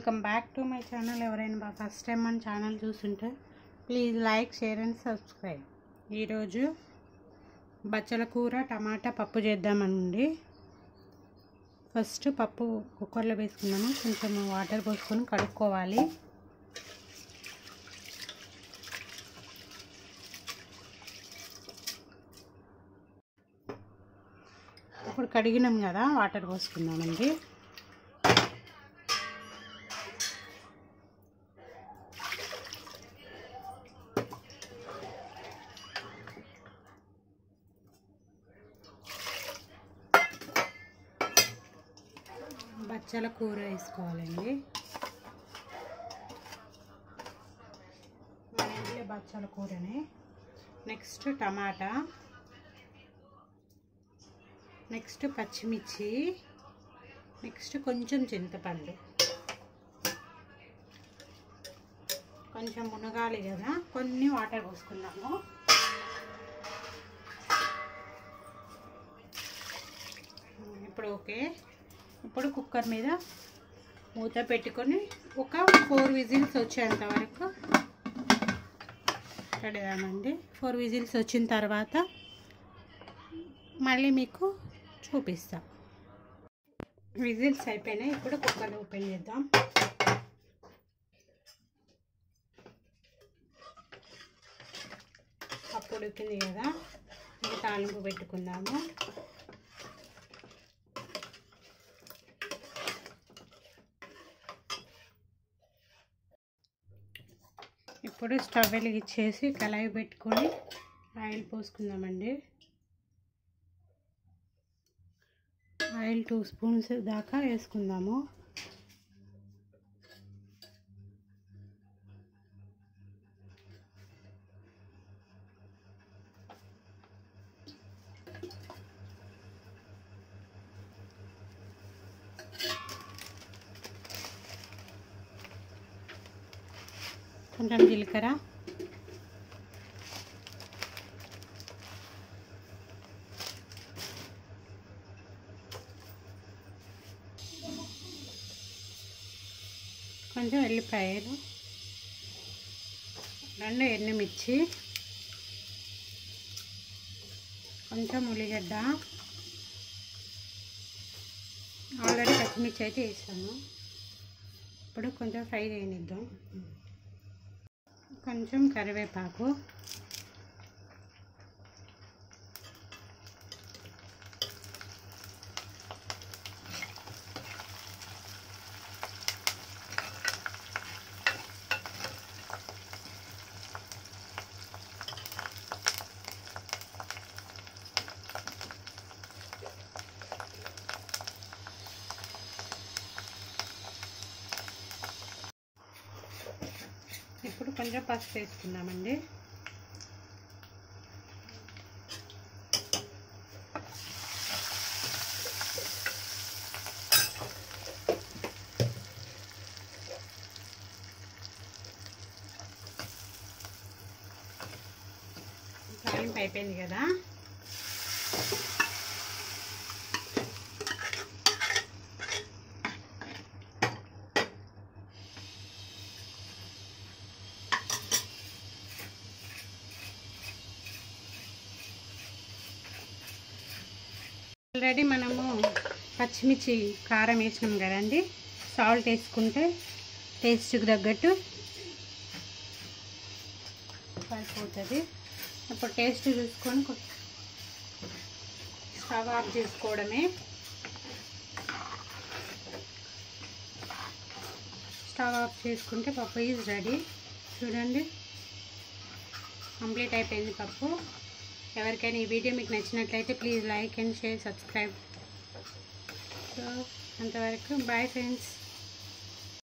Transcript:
welcome back to my channel ఎవరైనా మా first time మన ఛానల్ చూస్తుంటే please like share and subscribe ఈరోజు బచ్చల కూర టమాటా పప్పు చేద్దామండి ఫస్ట్ పప్పు కుక్కర్లో వేసుకున్నాము కొంచెం వాటర్ పోసుకొని కడుక్కోవాలి ఇప్పుడు కడిగినాం కదా వాటర్ పోసుకుందామండి బచ్చల కూర వేసుకోవాలండి మన ఇంట్లో బచ్చల కూరని నెక్స్ట్ టమాటా నెక్స్ట్ పచ్చిమిర్చి నెక్స్ట్ కొంచెం చింతపండు కొంచెం మునగాలి కదా కొన్ని వాటర్ పోసుకున్నాము ఇప్పుడు ఓకే ఇప్పుడు కుక్కర్ మీద మూత పెట్టుకొని ఒక ఫోర్ విజిల్స్ వచ్చేంత వరకు పెడదామండి ఫోర్ విజిల్స్ వచ్చిన తర్వాత మళ్ళీ మీకు చూపిస్తాం విజిల్స్ అయిపోయినాయి ఇప్పుడు కుక్కర్ ఓపెన్ చేద్దాం పప్పు ఉడికింది కదా ఇంకా తాలింపు పెట్టుకుందాము ఇప్పుడు స్టవ్ వెలిగించేసి కళాయి పెట్టుకొని ఆయిల్ పోసుకుందామండి ఆయిల్ టూ స్పూన్స్ దాకా వేసుకుందాము కొంచెం జీలకర్ర కొంచెం ఎల్లిపాయలు రెండు ఎండుమిర్చి కొంచెం ఉల్లిగడ్డ ఆల్రెడీ పచ్చిమిర్చి అయితే వేసాము ఇప్పుడు కొంచెం ఫ్రై చేయనిద్దాం కొంచెం కరివేపాకు ఇప్పుడు కొంచెం పసుపు వేసుకుందామండి తాలింపు అయిపోయింది కదా ఆల్రెడీ మనము పచ్చిమిర్చి కారం వేసినాం కదండి సాల్ట్ వేసుకుంటే టేస్ట్కి తగ్గట్టు సరిపోతుంది ఇప్పుడు టేస్ట్ చూసుకొని స్టవ్ ఆఫ్ చేసుకోవడమే స్టవ్ ఆఫ్ చేసుకుంటే పప్పు ఈజ్ రెడీ చూడండి కంప్లీట్ అయిపోయింది పప్పు ఎవరికైనా ఈ వీడియో మీకు నచ్చినట్లయితే please like and share subscribe so అంతవరకు బాయ్ ఫ్రెండ్స్